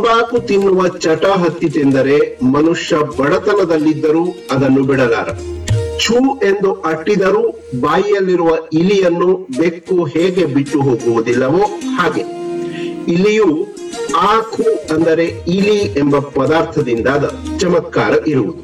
ತಂಬಾಕು ತಿನ್ನುವ ಚಟ ಹತ್ತಿತೆಂದರೆ ಮನುಷ್ಯ ಬಡತನದಲ್ಲಿದ್ದರೂ ಅದನ್ನು ಬಿಡಲಾರ ಛೂ ಎಂದು ಅಟ್ಟಿದರೂ ಬಾಯಿಯಲ್ಲಿರುವ ಇಲಿಯನ್ನು ಬೆಕ್ಕು ಹೇಗೆ ಬಿಟ್ಟು ಹೋಗುವುದಿಲ್ಲವೋ ಹಾಗೆ ಇಲಿಯು ಆಕು ಅಂದರೆ ಇಲಿ ಎಂಬ ಪದಾರ್ಥದಿಂದಾದ ಚಮತ್ಕಾರ ಇರುವುದು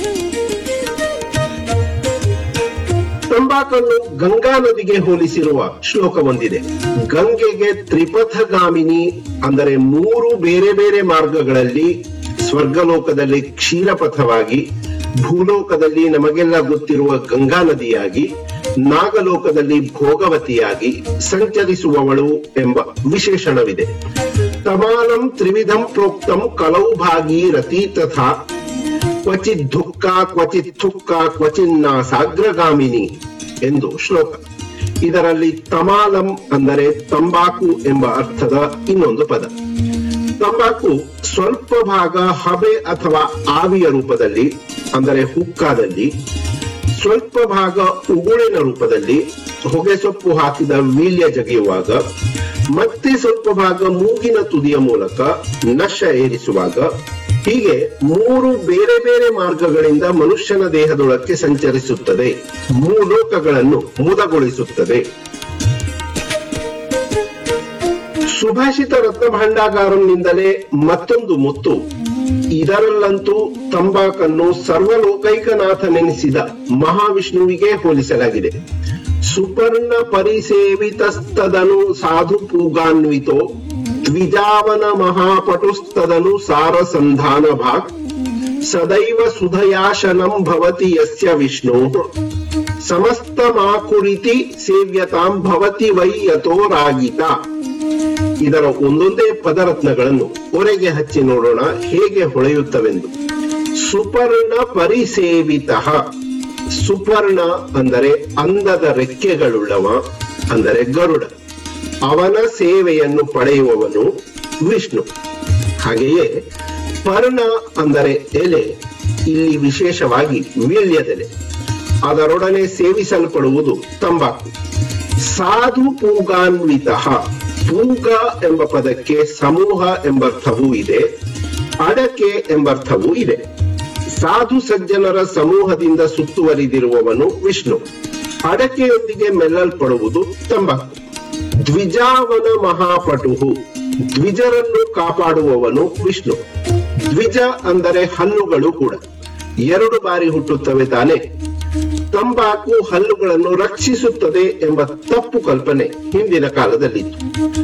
ತಂಬಾಕನ್ನು ಗಂಗಾ ನದಿಗೆ ಹೋಲಿಸಿರುವ ಶ್ಲೋಕ ಒಂದಿದೆ ಗಂಗೆಗೆ ತ್ರಿಪಥಗಾಮಿನಿ ಅಂದರೆ ಮೂರು ಬೇರೆ ಬೇರೆ ಮಾರ್ಗಗಳಲ್ಲಿ ಸ್ವರ್ಗಲೋಕದಲ್ಲಿ ಕ್ಷೀರಪಥವಾಗಿ ಭೂಲೋಕದಲ್ಲಿ ನಮಗೆಲ್ಲ ಗೊತ್ತಿರುವ ಗಂಗಾ ನದಿಯಾಗಿ ನಾಗಲೋಕದಲ್ಲಿ ಭೋಗವತಿಯಾಗಿ ಸಂಚರಿಸುವವಳು ಎಂಬ ವಿಶೇಷಣವಿದೆ ತಮಾಲಂ ತ್ರಿವಿಧಂ ಪ್ರೋಕ್ತಂ ಕಲೌ ಭಾಗಿ ರತಿ ತಥಾ ಕ್ವಚಿತ್ ದುಃಖ ಕ್ವಚಿತ್ ಥುಕ್ಕ ಕ್ವಚಿನ್ನ ಸಾಗ್ರಗಾಮಿನಿ ಎಂದು ಶ್ಲೋಕ ಇದರಲ್ಲಿ ತಮಾಲಂ ಅಂದರೆ ತಂಬಾಕು ಎಂಬ ಅರ್ಥದ ಇನ್ನೊಂದು ಪದ ತಂಬಾಕು ಸ್ವಲ್ಪ ಭಾಗ ಹಬೆ ಅಥವಾ ಆವಿಯ ರೂಪದಲ್ಲಿ ಅಂದರೆ ಹುಕ್ಕಾದಲ್ಲಿ ಸ್ವಲ್ಪ ಭಾಗ ಉಗುಳಿನ ರೂಪದಲ್ಲಿ ಹೊಗೆ ಸೊಪ್ಪು ಹಾಕಿದ ವೀಳ್ಯ ಜಗಿಯುವಾಗ ಮತ್ತೆ ಸ್ವಲ್ಪ ಭಾಗ ಮೂಗಿನ ತುದಿಯ ಮೂಲಕ ನಶ ಏರಿಸುವಾಗ ಹೀಗೆ ಮೂರು ಬೇರೆ ಬೇರೆ ಮಾರ್ಗಗಳಿಂದ ಮನುಷ್ಯನ ದೇಹದೊಳಕ್ಕೆ ಸಂಚರಿಸುತ್ತದೆ ಮೂಲೋಕಗಳನ್ನು ಮುದಗೊಳಿಸುತ್ತದೆ ಸುಭಾಷಿತ ರತ್ನ ಭಾಂಡಾಗಾರಂನಿಂದಲೇ ಮತ್ತೊಂದು ಮುತ್ತು ಇದರಲ್ಲಂತೂ ತಂಬಾಕನ್ನು ಸರ್ವಲೋಕೈಕನಾಥನೆನಿಸಿದ ಮಹಾವಿಷ್ಣುವಿಗೆ ಹೋಲಿಸಲಾಗಿದೆ ಸುಪರ್ಣ ಪರಿಸೇವಿತಸ್ತದನು ಸಾಧು ಪೂಗಾನ್ವಿತೋ ದ್ವಿಜಾವನ ಮಹಾಪಟುಸ್ತದನು ಸಾರಸಂಧಾನ ಭಾಗ್ ಸದೈವ ಸುಧಯಾಶನಂ ಭವತಿ ಯಸ್ಯ ವಿಷ್ಣು ಸಮಸ್ತಮಾಕುರಿತಿ ಸೇವ್ಯತಾಂ ಭವತಿ ವೈ ಯಥೋ ರಾಗಿತ ಇದರ ಒಂದೊಂದೇ ಪದರತ್ನಗಳನ್ನು ಒರೆಗೆ ಹಚ್ಚಿ ನೋಡೋಣ ಹೇಗೆ ಹೊಳೆಯುತ್ತವೆಂದು ಸುಪರ್ಣ ಪರಿಸೇವಿತ ಸುಪರ್ಣ ಅಂದರೆ ಅಂದದ ರೆಕ್ಕೆಗಳುಳ್ಳವ ಅಂದರೆ ಗರುಡ ಅವನ ಸೇವೆಯನ್ನು ಪಡೆಯುವವನು ವಿಷ್ಣು ಹಾಗೆಯೇ ಪರ್ಣ ಅಂದರೆ ಎಲೆ ಇಲ್ಲಿ ವಿಶೇಷವಾಗಿ ವೀಳ್ಯದೆಲೆ ಅದರೊಡನೆ ಸೇವಿಸಲ್ಪಡುವುದು ತಂಬಾಕು ಸಾಧು ಪೂಗಾನ್ವಿತ ಪೂಗ ಎಂಬ ಪದಕ್ಕೆ ಸಮೂಹ ಎಂಬರ್ಥವೂ ಇದೆ ಅಡಕೆ ಎಂಬರ್ಥವೂ ಇದೆ ಸಾಧು ಸಜ್ಜನರ ಸಮೂಹದಿಂದ ಸುತ್ತುವರಿದಿರುವವನು ವಿಷ್ಣು ಅಡಕೆಯೊಂದಿಗೆ ಮೆಲ್ಲಲ್ಪಡುವುದು ತಂಬಾಕು ದ್ವಿಜಾವನ ಮಹಾಪಟುಹು ದ್ವಿಜರನ್ನು ಕಾಪಾಡುವವನು ವಿಷ್ಣು ದ್ವಿಜ ಅಂದರೆ ಹಲ್ಲುಗಳು ಕೂಡ ಎರಡು ಬಾರಿ ಹುಟ್ಟುತ್ತವೆ ತಾನೆ ತಂಬಾಕು ಹಲ್ಲುಗಳನ್ನು ರಕ್ಷಿಸುತ್ತದೆ ಎಂಬ ತಪ್ಪು ಕಲ್ಪನೆ ಹಿಂದಿನ ಕಾಲದಲ್ಲಿತ್ತು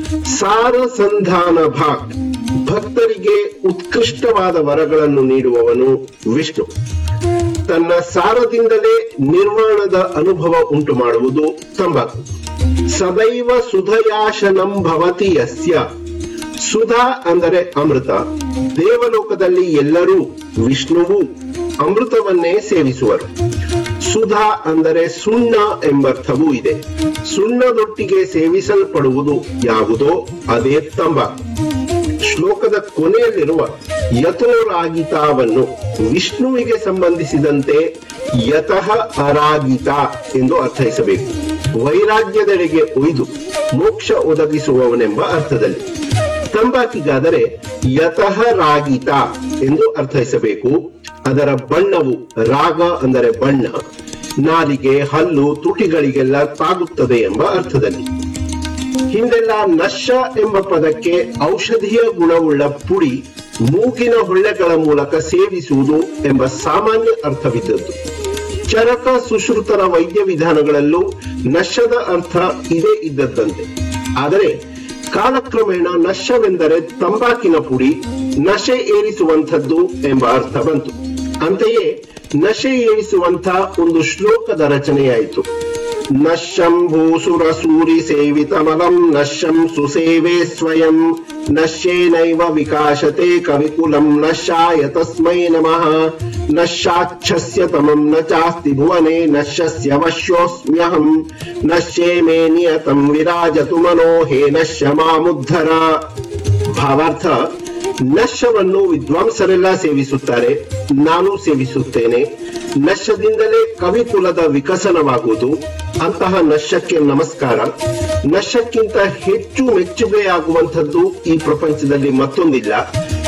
ಸಾರಸಂಧಾನ ಭಾಗ್ ಭಕ್ತರಿಗೆ ಉತ್ಕೃಷ್ಟವಾದ ವರಗಳನ್ನು ನೀಡುವವನು ವಿಷ್ಣು ತನ್ನ ಸಾರದಿಂದಲೇ ನಿರ್ವಾಣದ ಅನುಭವ ಉಂಟು ಮಾಡುವುದು ತಂಬಾಕು ಸದೈವ ಸುಧಯಾಶನಂ ಭವತಿ ಯಸ್ಯ ಸುಧಾ ಅಂದರೆ ಅಮೃತ ದೇವಲೋಕದಲ್ಲಿ ಎಲ್ಲರೂ ವಿಷ್ಣುವು ಅಮೃತವನ್ನೇ ಸೇವಿಸುವರು ಸುಧಾ ಅಂದರೆ ಸುಣ್ಣ ಎಂಬರ್ಥವೂ ಇದೆ ಸುಣ್ಣದೊಟ್ಟಿಗೆ ಸೇವಿಸಲ್ಪಡುವುದು ಯಾವುದೋ ಅದೇ ತಂಬಾಕು ಶ್ಲೋಕದ ಕೊನೆಯಲ್ಲಿರುವ ಯಥೋರಾಗಿತಾವನ್ನು ವಿಷ್ಣುವಿಗೆ ಸಂಬಂಧಿಸಿದಂತೆ ಯತಃ ಅರಾಗಿತ ಎಂದು ಅರ್ಥೈಸಬೇಕು ವೈರಾಗ್ಯದೆಡೆಗೆ ಒಯ್ದು ಮೋಕ್ಷ ಒದಗಿಸುವವನೆಂಬ ಅರ್ಥದಲ್ಲಿ ತಂಬಾಕಿಗಾದರೆ ಯತಃ ರಾಗಿತ ಎಂದು ಅರ್ಥೈಸಬೇಕು ಅದರ ಬಣ್ಣವು ರಾಗ ಅಂದರೆ ಬಣ್ಣ ನಾಲಿಗೆ ಹಲ್ಲು ತುಟಿಗಳಿಗೆಲ್ಲ ತಾಗುತ್ತದೆ ಎಂಬ ಅರ್ಥದಲ್ಲಿ ಹಿಂದೆಲ್ಲ ನಶ ಎಂಬ ಪದಕ್ಕೆ ಔಷಧೀಯ ಗುಣವುಳ್ಳ ಪುಡಿ ಮೂಗಿನ ಹೊಳ್ಳೆಗಳ ಮೂಲಕ ಸೇವಿಸುವುದು ಎಂಬ ಸಾಮಾನ್ಯ ಅರ್ಥವಿದ್ದದ್ದು ಚರಕ ಸುಶ್ರುತರ ವೈದ್ಯ ವಿಧಾನಗಳಲ್ಲೂ ನಶದ ಅರ್ಥ ಇದೇ ಇದ್ದದ್ದಂತೆ ಆದರೆ ಕಾಲಕ್ರಮೇಣ ನಶವೆಂದರೆ ತಂಬಾಕಿನ ಪುಡಿ ನಶೆ ಏರಿಸುವಂಥದ್ದು ಎಂಬ ಅರ್ಥ ಬಂತು ಅಂತೆಯೇ ನಶೆ ಏರಿಸುವಂಥ ಒಂದು ಶ್ಲೋಕದ ರಚನೆಯಾಯಿತು ನಶ್ಯಂ ಭೂಸುರ ಸೂರಿ ಸೇವಿತಮಲಂ ನಶ್ಯಂ ಸುಸೇವೆ ಸ್ವಯಂ ನಶ್ಯೇನೈವ ವಿಕಾಶತೆ ಕವಿಕುಲಂ ನಶ್ಯಾಯ ತಸ್ಮೈ ನಮಃ ನಶ್ಯಾಚ್ಛಸ್ಯ ತಮಂ ನ ಚಾಸ್ತಿ ಭುವನೆ ನಶ್ಯಸ್ಯ ವಶ್ಯೋಸ್ಮ್ಯಹಂ ನಶ್ಯೇ ಮೇ ನಿಯತಂ ವಿರಾಜತು ಮನೋ ಹೇ ನಶ್ಯ ಮಾಮುದ್ಧರ ಭಾವಾರ್ಥ ನಶ್ಯವನ್ನು ವಿದ್ವಾಂಸರೆಲ್ಲ ಸೇವಿಸುತ್ತಾರೆ ನಾನು ಸೇವಿಸುತ್ತೇನೆ ನಶ್ಯದಿಂದಲೇ ಕವಿಕುಲದ ವಿಕಸನವಾಗುವುದು ಅಂತಹ ನಶ್ಯಕ್ಕೆ ನಮಸ್ಕಾರ ನಶ್ಯಕ್ಕಿಂತ ಹೆಚ್ಚು ಮೆಚ್ಚುಗೆಯಾಗುವಂಥದ್ದು ಈ ಪ್ರಪಂಚದಲ್ಲಿ ಮತ್ತೊಂದಿಲ್ಲ